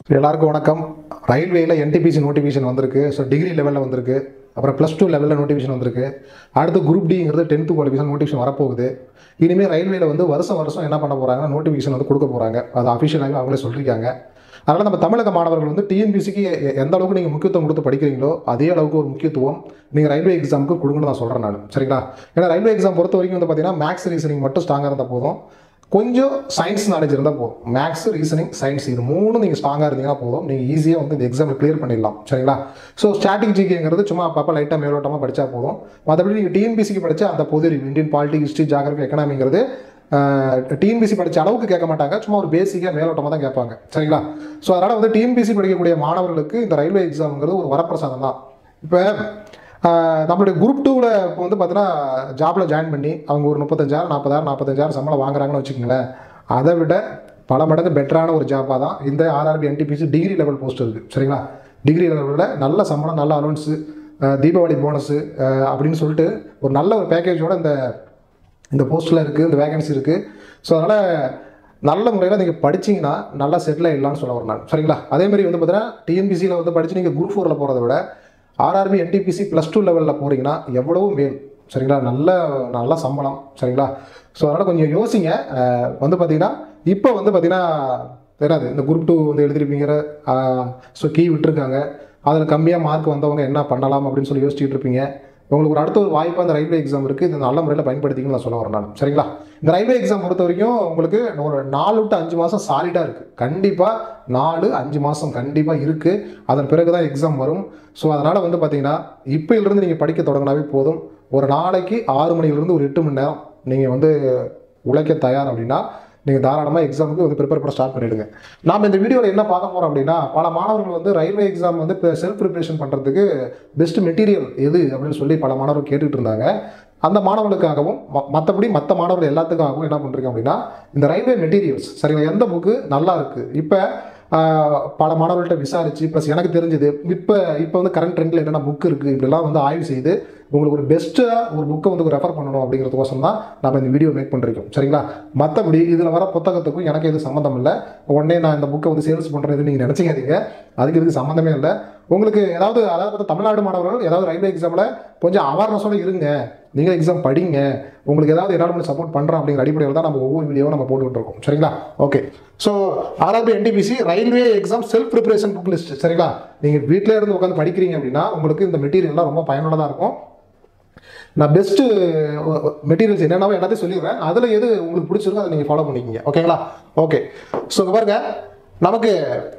எல்லாருக்கும் வணக்கம் ரயில்வேயில் என்டிபிசி நோட்டிஃபிகேஷன் வந்திருக்கு ஸோ டிகிரி லெவலில் வந்திருக்கு அப்புறம் ப்ளஸ் டூ லெவலில் நோட்டிஃபிகேஷன் வந்திருக்கு அடுத்து குரூப் டிங்கிறது டென்த்து குவாலிஃபிகேஷன் நோட்டிஃபிகேஷன் வரப்போகுது இனிமேல் ரயில்வேல வந்து வருஷம் வருஷம் என்ன பண்ண போகிறாங்கன்னா நோட்டிஃபிகேஷன் வந்து கொடுக்க போகிறாங்க அது அஃபிஷியலாகவே அவங்களே சொல்லியிருக்காங்க அதனால் நம்ம தமிழக மாணவர்கள் வந்து டிஎன்பிசிக்கு எந்த அளவுக்கு நீங்கள் முக்கியத்துவம் கொடுத்து படிக்கிறீங்களோ அதே அளவுக்கு ஒரு முக்கியத்துவம் நீங்கள் ரயில்வே எக்ஸாமுக்கு கொடுங்கன்னு நான் சொல்கிறேன் நான் சரிங்களா ஏன்னா ரயில்வே எக்ஸாம் பொறுத்த வரைக்கும் வந்து பார்த்தீங்கன்னா மேக்ஸ் ரீசனிங் மட்டும் ஸ்ட்ராங்காக இருந்தால் போதும் கொஞ்சம் சயின்ஸ் நாலேஜ் இருந்தால் போதும் மேக்ஸ் ரீசனிங் சயின்ஸ் இது மூணு நீங்கள் ஸ்ட்ராங்காக இருந்தீங்கன்னா போதும் நீங்கள் ஈஸியாக வந்து இந்த எக்ஸாமில் கிளியர் பண்ணிடலாம் சரிங்களா ஸோ ஸ்டாட்டிக் ஜிகேங்கிறது சும்மா அப்பப்போ லைட்டாக மேலோட்டமாக படித்தா போதும் மற்றபடி நீங்கள் டிஎன்பிசிக்கு படித்தா அந்த பொது அறிவு இந்தியன் பாலிட்டி ஹிஸ்ட்ரி ஜாகிரபி எக்கனாமிங்கிறது டிஎன்பிசி படித்த அளவுக்கு கேட்க மாட்டாங்க சும்மா ஒரு பேசிக்காக மேலோட்டமாக தான் கேட்பாங்க சரிங்களா ஸோ அதனால் வந்து டிஎன்பிசி படிக்கக்கூடிய மாணவர்களுக்கு இந்த ரயில்வே எக்ஸாம்ங்கிறது ஒரு வரப்பிரசாதம் தான் இப்போ ஆஹ் நம்மளுடைய குரூப் டூவில் இப்போ வந்து பார்த்தீங்கன்னா ஜாப்பில் ஜாயின் பண்ணி அவங்க ஒரு முப்பத்தஞ்சாயிரம் நாற்பதாயிரம் நாற்பத்தஞ்சாயிரம் சம்பளம் வாங்குறாங்கன்னு வச்சுக்கோங்களேன் அதை விட பல மடங்கு பெட்டரான ஒரு ஜாப்பாக தான் இந்த RRB NTPC degree level post இருக்குது சரிங்களா டிகிரி லெவலில் நல்ல சம்பளம் நல்ல அலோன்ஸு தீபாவளி போனஸு அப்படின்னு சொல்லிட்டு ஒரு நல்ல ஒரு பேக்கேஜோட இந்த இந்த போஸ்ட்டில் இருக்குது இந்த வேகன்சி இருக்குது ஸோ அதனால் நல்ல முறையில் நீங்கள் படிச்சீங்கன்னா நல்லா செட்டில் ஆகிடலாம்னு சொல்ல வரேன் நான் சரிங்களா அதே மாதிரி வந்து பார்த்தீங்கன்னா டிஎன்பிசியில் வந்து படித்து நீங்கள் குரூப் ஃபோரில் போகிறத விட ஆர்ஆர்பி என்டிபிசி ப்ளஸ் டூ லெவலில் போகிறீங்கன்னா எவ்வளவோ மேல் சரிங்களா நல்ல நல்ல சம்பளம் சரிங்களா ஸோ அதனால் கொஞ்சம் யோசிங்க அஹ் வந்து பார்த்தீங்கன்னா இப்போ வந்து பார்த்தீங்கன்னா தெரியாது இந்த குரூப் டூ வந்து எழுதிருப்பீங்கிற ஸோ கீ விட்டுருக்காங்க அதில் கம்மியாக மார்க் வந்தவங்க என்ன பண்ணலாம் அப்படின்னு சொல்லி யோசிச்சுட்டு இருப்பீங்க உங்களுக்கு ஒரு அடுத்த ஒரு வாய்ப்பு அந்த ரயில்வே எக்ஸாம் இருக்குது இது நல்ல முறையில் பயன்படுத்திங்கன்னு நான் சொல்ல வரேன் நான் சரிங்களா இந்த ரயில்வே எக்ஸாம் பொறுத்த வரைக்கும் உங்களுக்கு ஒரு நாலு டு அஞ்சு மாதம் சாலிடாக இருக்குது கண்டிப்பாக நாலு அஞ்சு மாதம் கண்டிப்பாக இருக்குது அதன் பிறகு தான் எக்ஸாம் வரும் ஸோ அதனால் வந்து பார்த்தீங்கன்னா இப்போயிலிருந்து நீங்கள் படிக்க தொடங்கினாவே போதும் ஒரு நாளைக்கு ஆறு மணிலிருந்து ஒரு எட்டு மணி நேரம் நீங்கள் வந்து உழைக்க தயார் அப்படின்னா நீங்கள் தாராளமாக எக்ஸாமுக்கு வந்து ப்ரிப்பேர் பண்ண ஸ்டார்ட் பண்ணிவிடுங்க நாம் இந்த வீடியோவில் என்ன பார்க்க போகிறோம் அப்படின்னா பல மாணவர்கள் வந்து ரயில்வே எக்ஸாம் வந்து இப்போ செல்ஃப் ப்ரிப்பரேஷன் பண்ணுறதுக்கு பெஸ்ட் மெட்டீரியல் எது அப்படின்னு சொல்லி பல மாணவர்கள் கேட்டுட்டு இருந்தாங்க அந்த மாணவர்களுக்காகவும் ம- மற்றபடி மற்ற மாணவர்கள் எல்லாத்துக்காகவும் என்ன பண்ணுறீங்க அப்படின்னா இந்த ரயில்வே மெட்டீரியல்ஸ் சரிங்களா எந்த புக்கு நல்லா இருக்குது இப்போ பல மாணவர்கள்ட்ட விசாரிச்சு ப்ளஸ் எனக்கு தெரிஞ்சது இப்போ இப்போ வந்து கரண்ட் ட்ரெண்டில் என்னென்ன புக் இருக்குது இப்படிலாம் வந்து ஆய்வு செய்து உங்களுக்கு ஒரு பெஸ்ட்டாக ஒரு புக்கை வந்து ரெஃபர் பண்ணணும் அப்படிங்கிறதுக்கோசரம் தான் நம்ம இந்த வீடியோ மேக் பண்ணிருக்கோம் சரிங்களா மற்றபடி இதில் வர புத்தகத்துக்கும் எனக்கு எதுவும் சம்மந்தம் இல்லை உடனே நான் இந்த புக்கை வந்து சேல்ஸ் பண்ணுறேன்னு நீங்கள் நினச்சிக்காதீங்க அதுக்கு இதுக்கு சம்மந்தமே இல்லை உங்களுக்கு ஏதாவது அதாவது பார்த்தா தமிழ்நாடு மாணவர்கள் ஏதாவது ரயில்வே எக்ஸாமில் கொஞ்சம் அவேர்னஸோட இருங்க நீங்கள் எக்ஸாம் படிங்க உங்களுக்கு ஏதாவது என்னால் சப்போர்ட் பண்ணுறோம் அப்படிங்கிற அடிப்படையில் தான் நம்ம ஒவ்வொரு வீடியோவும் நம்ம போட்டுக்கிட்டு இருக்கோம் சரிங்களா okay so RRB NTPC railway exam self preparation book list சரிங்களா நீங்கள் வீட்டிலே இருந்து உட்காந்து படிக்கிறீங்க அப்படின்னா உங்களுக்கு இந்த மெட்டீரியல்லாம் ரொம்ப பயனுள்ளதாக இருக்கும் நான் பெஸ்ட்டு மெட்டீரியல்ஸ் என்னென்னவோ எல்லாத்தையும் சொல்லிடுறேன் அதில் எது உங்களுக்கு பிடிச்சிருக்கோ அதை நீங்கள் ஃபாலோ பண்ணிக்கிங்க ஓகேங்களா ஓகே ஸோ இங்க பாருங்க நமக்கு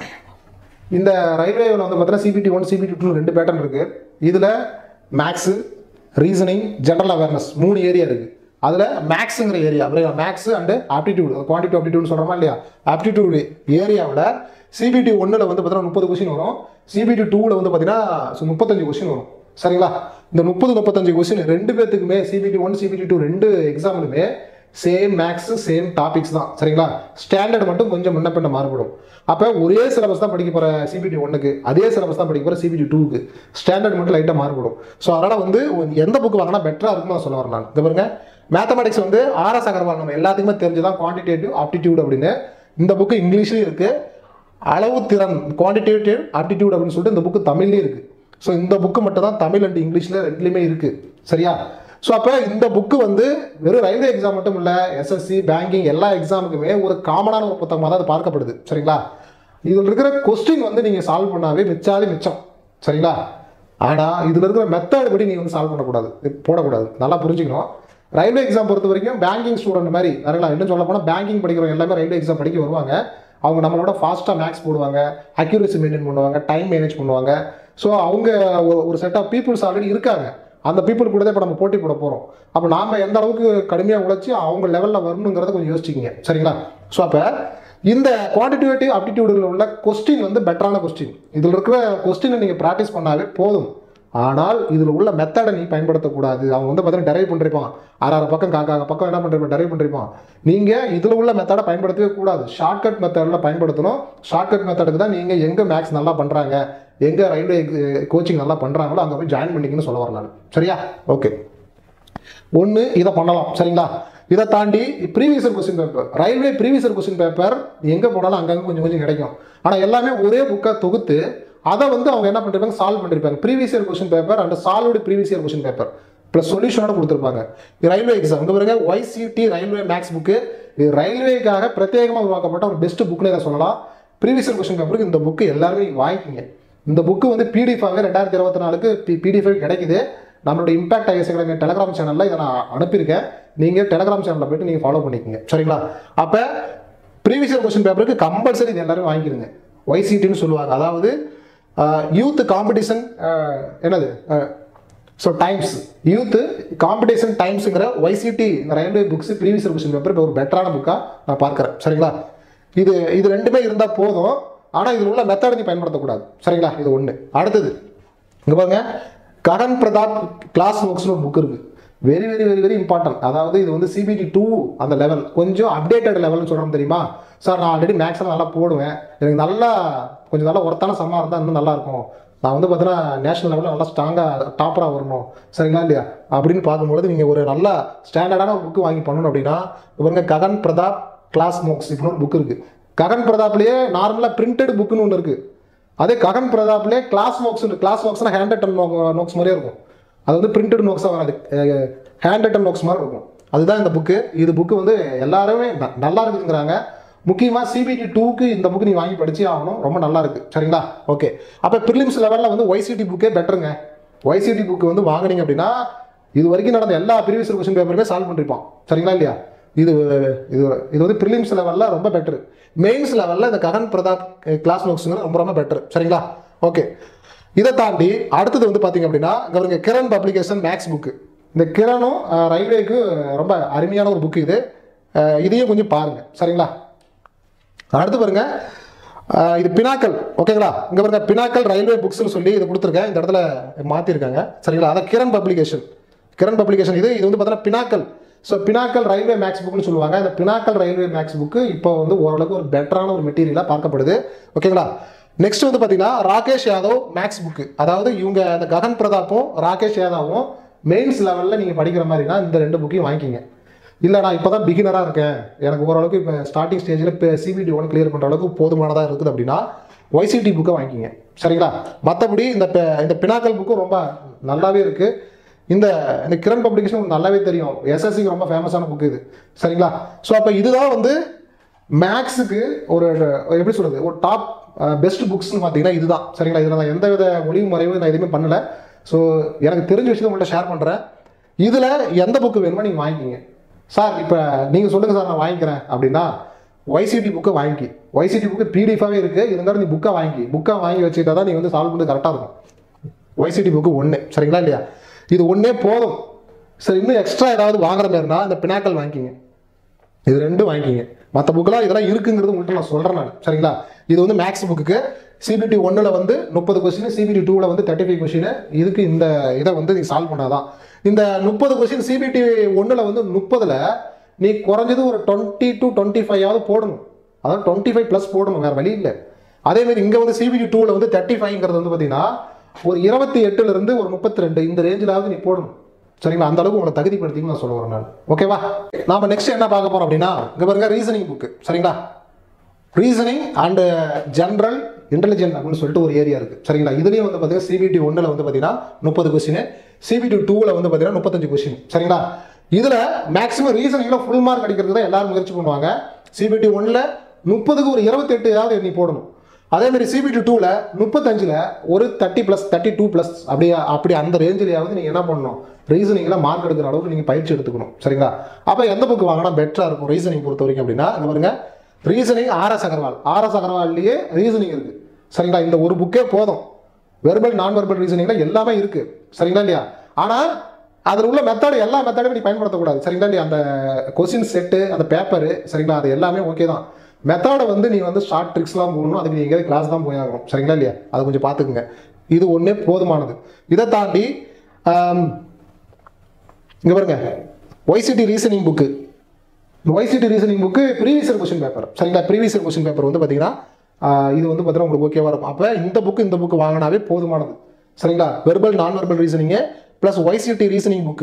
இந்த ரயில்வேவில் வந்து பார்த்தீங்கன்னா சிபிடி ஒன் சிபிடி டூ ரெண்டு பேட்டர்ன் இருக்குது இதில் மேக்ஸு ரீசனிங் ஜென்ரல் அவேர்னஸ் மூணு ஏரியா இருக்குது அதில் மேக்ஸுங்கிற ஏரியா அப்புறம் maths and aptitude quantity aptitude சொல்கிறோமா இல்லையா ஆப்டிடியூட் ஏரியாவில் சிபிடி ஒன்றில் வந்து பார்த்தீங்கன்னா முப்பது கொஸ்டின் வரும் சிபிடி டூவில் வந்து பார்த்தீங்கன்னா முப்பத்தஞ்சு கொஸ்டின் வரும் சரிங்களா இந்த முப்பது முப்பத்தஞ்சு கொஸ்டின் ரெண்டு பேர்த்துக்குமே சிபிடி ஒன் சிபிடி டூ ரெண்டு எக்ஸாம்லுமே சேம் மேக்ஸ் சேம் டாபிக்ஸ் தான் சரிங்களா ஸ்டாண்டர்ட் மட்டும் கொஞ்சம் முன்ன பின்ன மாறுபடும் அப்போ ஒரே சிலபஸ் தான் படிக்க போகிற சிபிடி ஒன்றுக்கு அதே சிலபஸ் தான் படிக்க போகிற சிபிடி டூக்கு ஸ்டாண்டர்ட் மட்டும் லைட்டாக மாறுபடும் ஸோ அதனால் வந்து எந்த புக் வாங்கினா பெட்டராக இருக்கும்னு நான் சொல்ல வரேன் நான் இது பாருங்க மேத்தமெட்டிக்ஸ் வந்து ஆர்எஸ் அகர்வால் நம்ம எல்லாத்துக்குமே தெரிஞ்சுதான் குவான்டிடேட்டிவ் ஆப்டிடியூட் அப்படின்னு இந்த புக்கு இங்கிலீஷ்லேயும் இருக்குது அளவு திறன் குவான்டிடேட்டிவ் ஆப்டிடியூட் அப்படின்னு சொல்லிட்டு இந்த புக்கு தமிழ்லேயும் இருக்குது ஸோ இந்த புக்கு மட்டும் தான் தமிழ் அண்ட் இங்கிலீஷில் ரெண்டுலேயுமே இருக்குது சரியா ஸோ அப்போ இந்த புக்கு வந்து வெறும் ரயில்வே எக்ஸாம் மட்டும் இல்லை எஸ்எஸ்சி பேங்கிங் எல்லா எக்ஸாமுக்குமே ஒரு காமனான ஒரு புத்தகமாக தான் அது பார்க்கப்படுது சரிங்களா இதில் இருக்கிற கொஸ்டின் வந்து நீங்கள் சால்வ் பண்ணாவே மிச்சாலே மிச்சம் சரிங்களா ஆனால் இதில் இருக்கிற மெத்தட் படி நீங்கள் வந்து சால்வ் பண்ணக்கூடாது இது போடக்கூடாது நல்லா புரிஞ்சுக்கணும் ரயில்வே எக்ஸாம் பொறுத்த வரைக்கும் பேங்கிங் ஸ்டூடெண்ட் மாதிரி நிறையா இன்னும் சொல்ல போனால் பேங்கிங் படிக்கிறவங்க எல்லாமே ரயில்வே எக்ஸாம் படிக்க வருவாங்க அவங்க நம்மளோட ஃபாஸ்ட்டாக மேக்ஸ் போடுவாங்க அக்யூரேசி மெயின்டைன் பண்ணுவாங்க டைம் மேனேஜ் பண்ணுவாங்க ஸோ அவங்க ஒரு- ஒரு செட் ஆஃப் பீப்புள்ஸ் ஆல்ரெடி இருக்காங்க அந்த பீப்புள் கூட தான் இப்போ நம்ம போட்டி போட போகிறோம் அப்போ நாம் எந்த அளவுக்கு கடுமையாக உழைச்சி அவங்க லெவலில் வரணுங்கிறத கொஞ்சம் யோசிச்சிக்கிங்க சரிங்களா ஸோ அப்போ இந்த குவான்டிடேட்டிவ் அப்டிடியூடில் உள்ள கொஸ்டின் வந்து பெட்டரான கொஸ்டின் இதில் இருக்கிற கொஸ்டினை நீங்கள் ப்ராக்டிஸ் பண்ணாவே போதும் ஆனால் இதில் உள்ள மெத்தடை நீ பயன்படுத்தக்கூடாது அவங்க வந்து பார்த்தீங்கன்னா டெரைவ் பண்ணிருப்பான் ஆறாறு பக்கம் காக்காக பக்கம் என்ன பண்ணிருப்பான் டெரைவ் பண்ணிருப்பான் நீங்கள் இதில் உள்ள மெத்தடை பயன்படுத்தவே கூடாது ஷார்ட்கட் மெத்தடில் பயன்படுத்தணும் ஷார்ட்கட் மெத்தடுக்கு தான் நீங்கள் எங்கே மேக்ஸ் நல்லா பண்ணுறாங்க எங்கே ரயில்வே கோச்சிங் நல்லா பண்ணுறாங்களோ அங்கே போய் ஜாயின் பண்ணிக்கணும்னு சொல்ல வரேன் நான் சரியா ஓகே ஒன்று இதை பண்ணலாம் சரிங்களா இதை தாண்டி previous question paper railway previous question paper எங்கே போனாலும் அங்கங்கே கொஞ்சம் கொஞ்சம் கிடைக்கும் ஆனால் எல்லாமே ஒரே புக்காக தொகுத்து அதை வந்து அவங்க என்ன பண்ணிருப்பாங்க சால்வ் பண்ணிருப்பாங்க previous year question paper and solved previous year question paper plus சொல்யூஷனோட கொடுத்துருப்பாங்க இது ரயில்வே எக்ஸாம் இங்கே பாருங்க ஒய்சிடி ரயில்வே மேக்ஸ் புக்கு இது ரயில்வேக்காக பிரத்யேகமாக உருவாக்கப்பட்ட ஒரு பெஸ்ட் புக்னு இதை சொல்லலாம் ப்ரீவியஸ் இயர் கொஸ்டின் பேப்பருக்கு இந்த புக்கு எல்லாருமே நீங்க வாங்கிக்கிங்க இந்த புக்கு வந்து பிடிஎஃபாக ரெண்டாயிரத்தி இருபத்தி நாலுக்கு பிடிஎஃப் கிடைக்குது நம்மளோட இம்பாக்ட் ஐஎஸ் அகாடமி டெலகிராம் சேனலில் இதை நான் அனுப்பியிருக்கேன் நீங்கள் டெலகிராம் சேனலில் போயிட்டு நீங்கள் ஃபாலோ பண்ணிக்கோங்க சரிங்களா அப்போ ப்ரீவியஸ் இயர் கொஸ்டின் பேப்பருக்கு கம்பல்சரி இது எல்லாரும் வாங்கிக்கிறங்க ஒய்சிடின்னு சொல்லுவாங்க அதாவது யூத் காம்படிஷன் என்னது ஸோ டைம்ஸ் யூத் காம்படிஷன் டைம்ஸுங்கிற ஒய்சிடி இந்த railway books previous year question paper இப்போ ஒரு பெட்டரான புக்காக நான் பார்க்குறேன் சரிங்களா இது இது ரெண்டுமே இருந்தால் போதும் ஆனால் இதில் உள்ள மெத்தடை நீ பயன்படுத்தக்கூடாது சரிங்களா இது ஒன்று அடுத்தது இங்கே பாருங்க ககன் பிரதாப் கிளாஸ் ஒர்க்ஸ்னு ஒரு புக் இருக்கு very very very very important அதாவது இது வந்து சிபிடி டூ அந்த லெவல் கொஞ்சம் அப்டேட்டட் லெவல்னு சொல்கிறோம் தெரியுமா சார் நான் ஆல்ரெடி மேக்ஸில் நல்லா போடுவேன் எனக்கு நல்லா கொஞ்சம் நல்லா ஒருத்தான சம்மா இருந்தால் இன்னும் நல்லா இருக்கும் நான் வந்து பார்த்தீங்கன்னா நேஷனல் லெவலில் நல்லா ஸ்ட்ராங்காக டாப்பராக வரணும் சரிங்களா இல்லையா அப்படின்னு பார்க்கும்பொழுது நீங்கள் ஒரு நல்ல ஸ்டாண்டர்டான ஒரு புக்கு வாங்கி பண்ணணும் அப்படின்னா இவங்க ககன் பிரதாப் கிளாஸ் மோக்ஸ் இப்படின்னு ஒரு புக் இருக்குது ககன் பிரதாப்லேயே நார்மலாக பிரிண்டட் புக்குன்னு ஒன்று இருக்குது அதே ககன் பிரதாப்லேயே கிளாஸ் நோக்ஸ் கிளாஸ் நோக்ஸ்னா ஹேண்ட் ரிட்டன் நோக்ஸ் மாதிரியே இருக்கும் அது வந்து பிரிண்டட் நோக்ஸாக வராது ஹேண்ட் ரிட்டன் நோக்ஸ் மாதிரி இருக்கும் அதுதான் இந்த புக்கு இது புக்கு வந்து எல்லாருமே ந- நல்லா இருக்குங்கிறாங்க முக்கியமாக சிபிடி டூக்கு இந்த புக்கு நீ வாங்கி படிச்சே ஆகணும் ரொம்ப நல்லா இருக்கு சரிங்களா ஓகே அப்போ ப்ரிலிம்ஸ் லெவலில் வந்து ஒய்சிடி புக்கே பெட்டருங்க ஒய்சிடி புக்கு வந்து வாங்குனீங்க அப்படின்னா இது வரைக்கும் நடந்த எல்லா ப்ரீவியஸ் கொஸ்டின் பேப்பருமே சால்வ் பண்ணிருப்பான் சரிங்களா இல்லையா இது இது இது வந்து ப்ரிலிம்ஸ் லெவலில் ரொம்ப பெட்டர் மெயின்ஸ் லெவலில் இந்த ககன் பிரதாப் கிளாஸ் நோட்ஸுங்கிறது ரொம்ப ரொம்ப பெட்டர் சரிங்களா ஓகே இதை தாண்டி அடுத்தது வந்து பார்த்தீங்க அப்படின்னா இங்க பாருங்க கிரண் பப்ளிகேஷன் மேக்ஸ் புக்கு இந்த கிரணும் அஹ், ரயில்வேக்கு ரொம்ப அருமையான ஒரு புக்கு இது அஹ், இதையும் கொஞ்சம் பாருங்க சரிங்களா அடுத்து பாருங்க அஹ், இது பினாக்கல் ஓகேங்களா இங்க பாருங்க பினாக்கல் ரயில்வே புக்ஸ்னு சொல்லி இது கொடுத்துருக்கேன் இந்த இடத்துல மாத்திருக்காங்க சரிங்களா அதான் கிரண் பப்ளிகேஷன் கிரண் பப்ளிகேஷன் இது இது வந்து பார்த்தீங்கன்னா pinnacle so pinnacle railway maths புக்னு சொல்லுவாங்க இந்த பினாக்கல் ரயில்வே மேக்ஸ் புக்கு இப்போ வந்து ஓரளவுக்கு ஒரு பெட்டரான ஒரு மெட்டீரியலாக பார்க்கப்படுது ஓகேங்களா நெக்ஸ்ட் வந்து பார்த்தீங்கன்னா ராகேஷ் யாதவ் மேக்ஸ் புக்கு அதாவது இவங்க இந்த ககன் பிரதாப்பும் ராகேஷ் யாதவும் மெயின்ஸ் லெவலில் நீங்கள் படிக்கிற மாதிரினா இந்த ரெண்டு புக்கையும் வாங்கிக்கிங்க இல்லை நான் இப்போ தான் பிகினராக இருக்கேன் எனக்கு ஓரளவுக்கு இப்போ ஸ்டார்டிங் ஸ்டேஜில் இப்போ சிபிடி ஒன் கிளியர் பண்ணுற அளவுக்கு போதுமானதாக இருக்குது அப்படின்னா ஒய்சிடி புக்கை வாங்கிக்கிங்க சரிங்களா மற்றபடி இந்த ப- இந்த பினாக்கல் புக்கும் ரொம்ப நல்லாவே இருக்குது இந்த இந்த கிரண் பப்ளிகேஷன் உங்களுக்கு நல்லாவே தெரியும் எஸ்எஸ்சிக்கு ரொம்ப ஃபேமஸான புக் இது சரிங்களா ஸோ அப்போ இதுதான் வந்து மேக்ஸுக்கு ஒரு எப்படி சொல்றது ஒரு டாப் பெஸ்ட் புக்ஸ்னு பார்த்தீங்கன்னா இதுதான் சரிங்களா இதில் நான் எந்த வித ஒளிவு மறைவு நான் எதுவுமே பண்ணல ஸோ எனக்கு தெரிஞ்ச விஷயத்தை உங்கள்கிட்ட ஷேர் பண்ணுறேன் இதில் எந்த புக்கு வேணுமோ நீங்கள் வாங்கிக்கிங்க சார் இப்போ நீங்கள் சொல்லுங்கள் சார் நான் வாங்கிக்கிறேன் அப்படின்னா ஒய்சிடி புக்கை வாங்கி ஒய்சிடி புக்கு பிடிஎஃபாகவே இருக்குது இருந்தாலும் நீ புக்கை வாங்கி புக்கை வாங்கி வச்சுக்கிட்டா தான் நீ வந்து சால்வ் பண்ணி கரெக்டாக இருக்கும் ஒய்சிடி புக்கு ஒன்று சரிங்களா இல்லையா இது ஒன்றே போதும் சரி இன்னும் எக்ஸ்ட்ரா ஏதாவது வாங்குற மாதிரினா இந்த பினாக்கல் வாங்கிக்கிங்க இது ரெண்டும் வாங்கிக்கிங்க மற்ற புக்கெல்லாம் இதெல்லாம் இருக்குங்கிறது உங்கள்கிட்ட நான் சொல்கிறேன் நான் சரிங்களா இது வந்து மேக்ஸ் புக்குக்கு சிபிடி ஒன்றில் வந்து முப்பது கொஸ்டின் சிபிடி டூவில் வந்து தேர்ட்டி ஃபைவ் கொஸ்டின் இதுக்கு இந்த இதை வந்து நீ சால்வ் பண்ணாதான் இந்த முப்பது கொஸ்டின் சிபிடி ஒன்றில் வந்து முப்பதில் நீ குறைஞ்சது ஒரு டுவெண்ட்டி டு டுவெண்ட்டி ஃபைவ் போடணும் அதாவது டுவெண்ட்டி ஃபைவ் ப்ளஸ் போடணும் வேறு வழி இல்லை அதே மாதிரி இங்கே வந்து சிபிடி டூவில் வந்து தேர்ட்டி ஃபைவ்ங்கிறது வந்து பார்த்தீங்கன்னா ஒரு இருபத்தி எட்டுல இருந்து ஒரு முப்பத்தி ரெண்டு இந்த ரேஞ்சிலாவது நீ போடணும் சரிங்களா அந்த அளவுக்கு உங்களை தகுதிப்படுத்தின்னு நான் சொல்ல வரேன் நான் ஓகேவா நாம நெக்ஸ்ட் என்ன பார்க்க போறோம் அப்படின்னா இங்க பாருங்க ரீசனிங் புக்கு சரிங்களா ரீசனிங் அண்ட் ஜென்ரல் இன்டெலிஜென்ட் அப்படின்னு சொல்லிட்டு ஒரு ஏரியா இருக்கு சரிங்களா இதுலயும் வந்து பார்த்தீங்கன்னா சிபிடி ஒன்றில் வந்து பார்த்தீங்கன்னா முப்பது கொஸ்டின் சிபிடி டூவில் வந்து பார்த்தீங்கன்னா முப்பத்தஞ்சு கொஸ்டின் சரிங்களா இதுல மேக்ஸிமம் ரீசனிங்ல ஃபுல் மார்க் அடிக்கிறதுக்கு தான் எல்லாரும் முயற்சி பண்ணுவாங்க சிபிடி ஒன்றில் முப்பதுக்கு ஒரு இருபத்தெட்டு ஏதாவது நீ போடணும் அதே மாதிரி சிபிடி டூவில் முப்பத்தஞ்சில் ஒரு thirty plus thirty two plus அப்படியே அப்படி அந்த ரேஞ்சிலேயாவது நீங்கள் என்ன பண்ணணும் ரீசனிங்கில் மார்க் எடுக்கிற அளவுக்கு நீங்கள் பயிற்சி எடுத்துக்கணும் சரிங்களா அப்போ எந்த புக் வாங்கினா பெட்டராக இருக்கும் ரீசனிங் பொறுத்த வரைக்கும் அப்படின்னா இங்க பாருங்க ரீசனிங் ஆர்எஸ் அகர்வால் ஆர்எஸ் அகர்வால்லையே ரீசனிங் இருக்குது சரிங்களா இந்த ஒரு புக்கே போதும் வெர்பல் நான் வெர்பல் ரீசனிங்ல எல்லாமே இருக்கு சரிங்களா இல்லையா ஆனால் அதில் உள்ள மெத்தட் எல்லா மெத்தடும் நீ பயன்படுத்தக்கூடாது சரிங்களா இல்லையா அந்த கொஸ்டின் செட்டு அந்த பேப்பரு சரிங்களா அது எல்லாமே ஓகே தான் மெத்தடை வந்து நீ வந்து ஷார்ட் ட்ரிக்ஸ்லாம் போடணும் அதுக்கு நீ எங்கேயாவது கிளாஸ் தான் போய் ஆகணும் சரிங்களா இல்லையா அதை கொஞ்சம் பார்த்துக்குங்க இது ஒன்றே போதுமானது இதை தாண்டி ஆம், இங்க பாருங்க YCT reasoning book YCT reasoning book previous question paper சரிங்களா ப்ரீவியஸ் கொஸ்டின் பேப்பர் வந்து பார்த்தீங்கன்னா ஆஹ், இது வந்து பார்த்தீங்கன்னா உங்களுக்கு ஓகேவா இருக்கும் அப்போ இந்த புக்கு இந்த புக்கு வாங்கினாவே போதுமானது சரிங்களா வெர்பல் நான் வெர்பல் ரீசனிங்கு ப்ளஸ் ஒய்சிடி ரீசனிங் புக்கு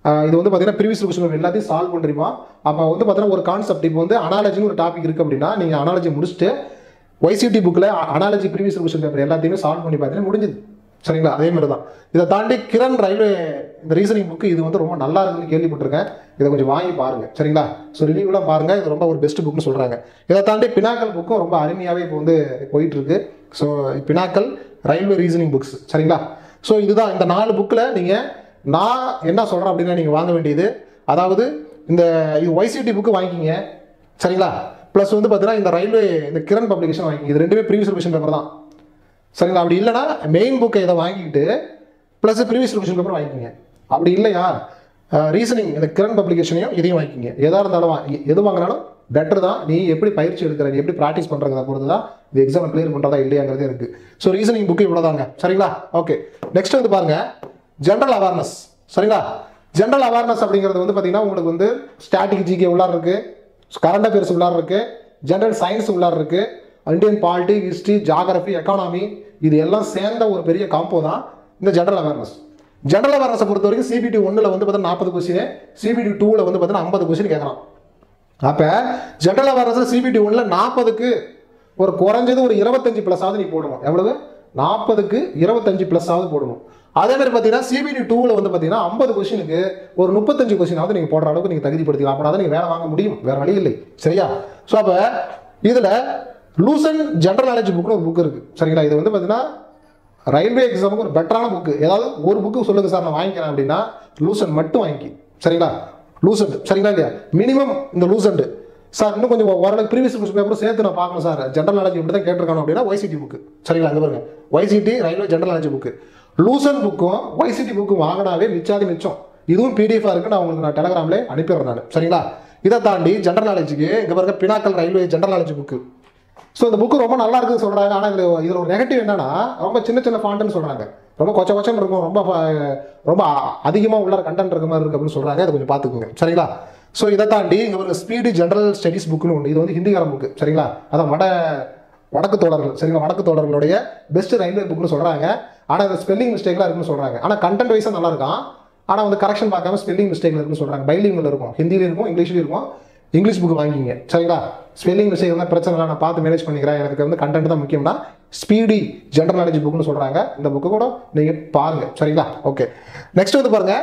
ஆஹ் இது வந்து பார்த்தீங்கன்னா ப்ரீவியஸ் கொஸ்டின் எல்லாத்தையும் சால்வ் பண்ணுறீமா அப்போ வந்து பார்த்தீங்கன்னா ஒரு கான்செப்ட் இப்போ வந்து அனாலஜின்னு ஒரு டாபிக் இருக்குது அப்படின்னா நீங்கள் அனாலஜி முடிச்சுட்டு ஒய்சிடி புக்கில் அனாலஜி ப்ரீவியஸ் கொஸ்டின் பேப்பர் எல்லாத்தையுமே சால்வ் பண்ணி பார்த்தீங்கன்னா முடிஞ்சுது சரிங்களா அதே மாதிரி தான் இதை தாண்டி கிரண் ரயில்வே இந்த ரீசனிங் புக்கு இது வந்து ரொம்ப நல்லா இருக்குன்னு கேள்விப்பட்டிருக்கேன் இதை கொஞ்சம் வாங்கி பாருங்க சரிங்களா ஸோ ரிவ்யூலாம் பாருங்க இது ரொம்ப ஒரு பெஸ்ட் புக்னு சொல்றாங்க இதை தாண்டி பினாக்கல் புக்கும் ரொம்ப அருமையாகவே இப்போ வந்து போயிட்டு இருக்கு so pinnacle railway reasoning books சரிங்களா ஸோ இதுதான் இந்த நாலு புக்கில் நீங்கள் நான் என்ன சொல்கிறேன் அப்படின்னா நீங்கள் வாங்க வேண்டியது அதாவது இந்த இது ஒய்சிடி புக்கு வாங்கிக்கிங்க சரிங்களா ப்ளஸ் வந்து பார்த்தீங்கன்னா இந்த ரயில்வே இந்த கிரண் பப்ளிகேஷன் வாங்கிக்கிங்க இது ரெண்டுமே ப்ரீவியஸ் கொஷின் பேப்பர் தான் சரிங்களா அப்படி இல்லைன்னா மெயின் புக்கை இதை வாங்கிக்கிட்டு ப்ளஸ் ப்ரீவியஸ் கொஷின் பேப்பர் வாங்கிக்கிங்க அப்படி இல்லையா ரீசனிங் இந்த கிரண் பப்ளிகேஷனையும் இதையும் வாங்கிக்கிங்க எதாக இருந்தாலும் வா- எ- எது வாங்கினாலும் பெட்டர் தான் நீ எப்படி பயிற்சி எடுக்கிற நீ எப்படி ப்ராக்டிஸ் பண்ணுறத பொறுத்து தான் இந்த எக்ஸாம் கிளியர் பண்ணுறதா இல்லையாங்கிறது இருக்கு ஸோ ரீசனிங் புக்கு இவ்வளோதாங்க சரிங்களா ஓகே நெக்ஸ்ட் வந்து பாருங்க ஜென்ரல் அவேர்னஸ் சரிங்களா ஜென்ரல் அவேர்னஸ் அப்படிங்கிறது வந்து பார்த்தீங்கன்னா உங்களுக்கு வந்து ஸ்டாட்டிக் ஜிகே உள்ளார இருக்கு கரண்ட் அஃபேர்ஸ் உள்ளார இருக்கு ஜென்ரல் சயின்ஸ் உள்ளார இருக்கு Indian polity history geography economy இது எல்லாம் சேர்ந்த ஒரு பெரிய காம்போ தான் இந்த ஜென்ரல் அவேர்னஸ் ஜென்ரல் அவேர்னஸை பொறுத்த வரைக்கும் சிபிடி ஒன்றில் வந்து பார்த்தீங்கன்னா நாற்பது கொஸ்டின் சிபிடி டூவில் வந்து பார்த்தீங்கன்னா ஐம்பது கொஸ்டின் கேட்குறான் அப்போ ஜென்ரல் அவேர்னஸில் சிபிடி ஒன்றில் நாற்பதுக்கு ஒரு குறைஞ்சது ஒரு இருபத்தஞ்சு ப்ளஸ் ஆகுது நீ போடணும் எவ்வளவு நாற்பதுக்கு இருபத்தஞ்சு ப்ளஸ் ஆகுது போடணும் அதே மாதிரி பார்த்தீங்கன்னா சிபிடி டூவில் வந்து பார்த்தீங்கன்னா ஐம்பது கொஸ்டினுக்கு ஒரு முப்பத்தஞ்சு கொஸ்டினாவது நீங்கள் போடுற அளவுக்கு நீங்கள் தகுதிப்படுத்திக்கலாம் அப்படின்னா தான் நீங்கள் வேலை வாங்க முடியும் வேற வழி இல்லை சரியா ஸோ அப்போ இதில் லூசன் ஜென்ரல் நாலேஜ் புக்னு ஒரு புக் இருக்குது சரிங்களா இது வந்து பார்த்தீங்கன்னா ரயில்வே எக்ஸாமுக்கு ஒரு பெட்டரான புக்கு ஏதாவது ஒரு புக்கு சொல்லுங்க சார் நான் வாங்கிக்கிறேன் அப்படின்னா லூசன் மட்டும் வாங்கி சரிங்களா லூசன்ட் சரிங்களா இல்லையா மினிமம் இந்த லூசன்ட் சார் இன்னும் கொஞ்சம் ஓரளவுக்கு ப்ரீவியஸ் கொஸ்டின் பேப்பர் சேர்த்து நான் பார்க்கணும் சார் ஜென்ரல் நாலேஜ் இப்படி தான் கேட்டிருக்காங்க அப்படின்னா ஒய்சிடி புக்கு சரிங்களா அங்கே பாருங்க YCT railway general knowledge book Lucent புக்கும் ஒய்சிடி புக்கும் வாங்கினாவே மிச்சாதி மிச்சம் இதுவும் பிடிஎஃபாக இருக்கு நான் உங்களுக்கு நான் டெலகிராம்ல அனுப்பிடுறேன் நான் சரிங்களா இதை தாண்டி ஜென்ரல் நாலேஜுக்கு இங்கே பாருங்க pinnacle railway general knowledge book so இந்த புக்கு ரொம்ப நல்லா இருக்குன்னு சொல்றாங்க ஆனால் இதில் இதில் ஒரு நெகட்டிவ் என்னன்னா ரொம்ப சின்ன சின்ன ஃபாண்ட்னு சொல்றாங்க ரொம்ப கொச்ச கொச்சன்னு இருக்கும் ரொம்ப ஃப- ரொம்ப அதிகமாக உள்ள கண்டென்ட் இருக்க மாதிரி இருக்கு அப்படின்னு சொல்றாங்க அதை கொஞ்சம் பார்த்துக்குங்க சரிங்களா ஸோ இதை தாண்டி இங்கே ஒரு ஸ்பீடு ஜென்ரல் ஸ்டடீஸ் புக்னு ஒன்று இது வந்து ஹிந்திகாரம் புக்கு சரிங்களா அதான் வட வடக்கு தோழர்கள் சரிங்களா வடக்கு தோழர்களுடைய பெஸ்ட் ரயில்வே புக்னு சொல்றாங்க ஆனால் அது ஸ்பெல்லிங் மிஸ்டேக்லாம் இருக்குன்னு சொல்றாங்க ஆனால் கண்டென்ட் வைஸாக நல்லா இருக்கான் ஆனால் வந்து கரெக்ஷன் பார்க்காம ஸ்பெல்லிங் மிஸ்டேக்ல இருக்குன்னு சொல்றாங்க பைலிங்கில் இருக்கும் ஹிந்தியிலும் இருக்கும் இங்கிலீஷ்லையும் இருக்கும் இங்கிலீஷ் புக் வாங்கிங்க சரிங்களா ஸ்பெல்லிங் மிஸ்டேக் இருந்தால் பிரச்சனை இல்லை நான் பார்த்து மேனேஜ் பண்ணிக்கிறேன் எனக்கு வந்து கண்டென்ட் தான் முக்கியம்னா ஸ்பீடி ஜென்ரல் நாலேஜ் புக்னு சொல்றாங்க இந்த புக்கு கூட நீங்கள் பாருங்க சரிங்களா ஓகே நெக்ஸ்ட் வந்து பாருங்க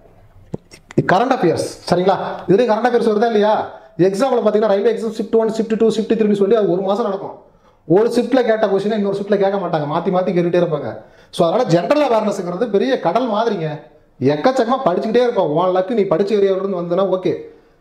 கரண்ட் அஃபேர்ஸ் சரிங்களா இதுலேயும் கரண்ட் அஃபேர்ஸ் வருதா இல்லையா எக்ஸாம்பிள் பார்த்தீங்கன்னா railway exam shift one shift two shift three சொல்லி அது ஒரு மாதம் நடக்கும் ஒரு ஷிஃப்ட்டில் கேட்ட கொஸ்டினை இன்னொரு ஷிஃப்ட்டில் கேட்க மாட்டாங்க மாற்றி மாற்றி கேட்டுகிட்டே இருப்பாங்க ஸோ அதனால் ஜென்ரல் அவேர்னஸ்ங்கிறது பெரிய கடல் மாதிரிங்க எக்கச்சக்கமாக படிச்சுக்கிட்டே இருப்போம் உன் லக்கு நீ படிச்ச ஏரியாவிலிருந்து வந்ததுன்னா ஓகே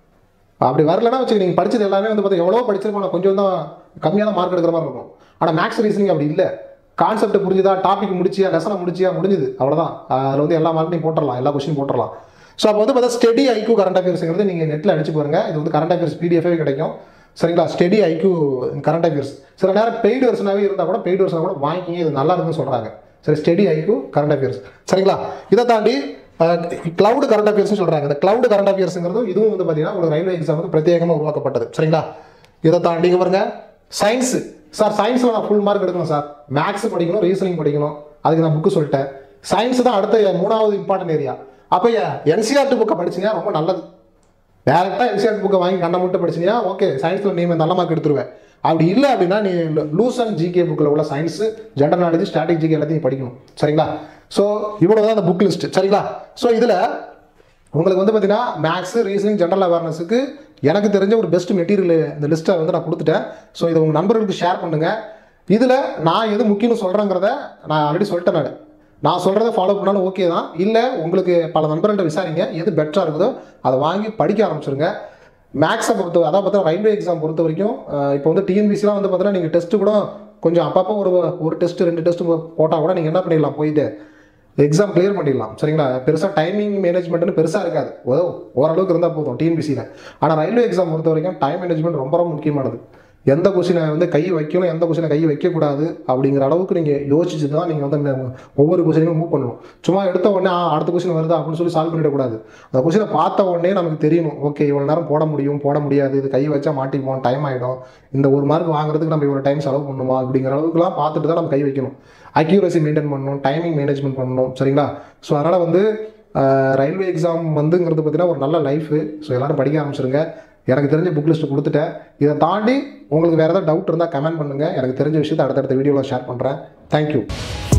அப்படி வரலன்னா வச்சுக்க நீங்கள் படிச்சது எல்லாமே வந்து பார்த்தா எவ்வளோ படிச்சிருக்கோம் நான் கொஞ்சம் தான் கம்மியாக தான் மார்க் எடுக்கிற மாதிரி இருக்கும் ஆனால் மேக்ஸ் ரீசனிங் அப்படி இல்லை கான்செப்ட் புரிஞ்சுதா டாபிக் முடிச்சியா லெசனை முடிச்சியா முடிஞ்சுது அவ்வளோதான் அதில் வந்து எல்லா மார்க்கையும் போட்டுடலாம் எல்லா கொஸ்டின் போட்டுடலாம் ஸோ அப்போ வந்து பார்த்தா ஸ்டெடி ஐக்யூ கரண்ட் அஃபேர்ஸ்ங்கிறது நீங்கள் நெட்டில் அடிச்சு பாருங்க இது வந்து கரண்ட் அஃபேர்ஸ் பிடிஎஃபே கிடைக்கும் சரிங்களா ஸ்டெடி ஐக்யூ கரண்ட் அஃபேர்ஸ் சில நேரம் பெய்டு வருஷனாவே இருந்தால் கூட பெய்டு வருஷனா கூட வாங்கிக்கிங்க இது நல்லா இருக்குன்னு சொல்கிறாங்க சரி ஸ்டெடி ஐக்யூ கரண்ட் அஃபேர்ஸ் சரிங்களா இதை தாண்டி கிளவுட் கரண்ட் அஃபேர்ஸ் சொல்றாங்க இந்த கிளவுட் கரண்ட் அஃபேர்ஸ்ங்கிறது இதுவும் வந்து பார்த்தீங்கன்னா உங்களுக்கு ரயில்வே எக்ஸாம் வந்து பிரத்யேகமாக உருவாக்கப்பட்டது சரிங்களா இதை தாண்டி இங்க பாருங்க சயின்ஸ் சார் சயின்ஸில் நான் ஃபுல் மார்க் எடுக்கணும் சார் மேக்ஸ் படிக்கணும் ரீசனிங் படிக்கணும் அதுக்கு நான் புக்கு சொல்லிட்டேன் சயின்ஸ் தான் அடுத்த மூணாவது இம்பார்ட்டன்ட் ஏரியா அப்போ என்சிஆர்டி புக்கை படிச்சீங்கன்னா ரொம்ப நல்லது டேரெக்டாக என்சிஆர்டி புக்கை வாங்கி கண்ணை மட்டும் படிச்சீங்கன்னா ஓகே சயின்ஸில் நீ நல்ல மார்க் எடுத்துருவேன் அப்படி இல்லை அப்படின்னா நீ லூஸ் அண்ட் ஜிகே புக்கில் உள்ள science general knowledge static GK எல்லாத்தையும் படிக்கணும் சரிங்களா ஸோ இவ்வளோ தான் அந்த புக் லிஸ்ட் சரிங்களா ஸோ இதில் உங்களுக்கு வந்து பார்த்தீங்கன்னா மேக்ஸ் ரீசனிங் ஜென்ரல் அவேர்னஸுக்கு எனக்கு தெரிஞ்ச ஒரு பெஸ்ட் மெட்டீரியல் இந்த லிஸ்ட்டை வந்து நான் கொடுத்துட்டேன் ஸோ இதை உங்கள் நண்பர்களுக்கு ஷேர் பண்ணுங்கள் இதில் நான் எது முக்கியம்னு சொல்கிறேங்கிறத நான் ஆல்ரெடி சொல்லிட்டேன் நான் நான் சொல்கிறத ஃபாலோ பண்ணாலும் ஓகே தான் இல்லை உங்களுக்கு பல நண்பர்கள்ட்ட விசாரிங்க எது பெட்டராக இருக்குதோ அதை வாங்கி படிக்க ஆரம்பிச்சிருங்க மேக்ஸை பொறுத்த அதான் பார்த்தா ரயில்வே எக்ஸாம் பொறுத்த வரைக்கும் அஹ், இப்போ வந்து டிஎன்பிசிலாம் வந்து பார்த்தீங்கன்னா நீங்கள் டெஸ்ட்டு கூட கொஞ்சம் அப்பப்போ ஒரு ஒரு டெஸ்ட் ரெண்டு டெஸ்ட் போட்டால் கூட நீங்கள் என்ன பண்ணிடலாம் போயிட்டு எக்ஸாம் கிளியர் பண்ணிடலாம் சரிங்களா பெருசாக டைமிங் மேனேஜ்மெண்ட்னு பெருசாக இருக்காது ஓ ஓரளவுக்கு இருந்தால் போதும் டிஎன்பிசியில் ஆனால் ரயில்வே எக்ஸாம் பொறுத்த வரைக்கும் டைம் மேனேஜ்மெண்ட் ரொம்ப ரொம்ப முக்கியமானது எந்த கொஸ்டினை வந்து கை வைக்கணும் எந்த கொஸ்டினை கை வைக்கக்கூடாது அப்படிங்கிற அளவுக்கு நீங்கள் யோசிச்சு தான் நீங்கள் வந்து அந்த ஒவ்வொரு கொஸ்டினையும் மூவ் பண்ணணும் சும்மா எடுத்த உடனே ஆ, அடுத்த கொஸ்டின் வருது அப்படின்னு சொல்லி சால்வ் பண்ணிடக்கூடாது அந்த கொஸ்டினை பார்த்த உடனே நமக்கு தெரியணும் ஓகே இவ்வளோ நேரம் போட முடியும் போட முடியாது இது கை வச்சா மாட்டிப்போம் டைம் ஆகிடும் இந்த ஒரு மார்க் வாங்குறதுக்கு நம்ம இவ்வளோ டைம் செலவு பண்ணுமா அப்படிங்கிற அளவுக்குலாம் பார்த்துட்டு தான் நம்ம கை வைக்கணும் அக்யூரசி மெயின்டைன் பண்ணணும் டைமிங் மேனேஜ்மெண்ட் பண்ணணும் சரிங்களா ஸோ அதனால் வந்து ரயில்வே எக்ஸாம் வந்துங்கிறது பார்த்தீங்கன்னா ஒரு நல்ல லைஃபு ஸோ எல்லாரும் படிக்க ஆரம்பிச்சிருங்க எனக்கு தெரிஞ்ச புக் லிஸ்ட்டு கொடுத்துட்டேன் இதை தாண்டி உங்களுக்கு வேறு ஏதாவது டவுட் இருந்தால் கமெண்ட் பண்ணுங்கள் எனக்கு தெரிஞ்ச விஷயத்தை அடுத்தடுத்த வீடியோவில் ஷேர் பண்ணுறேன் தேங்க்யூ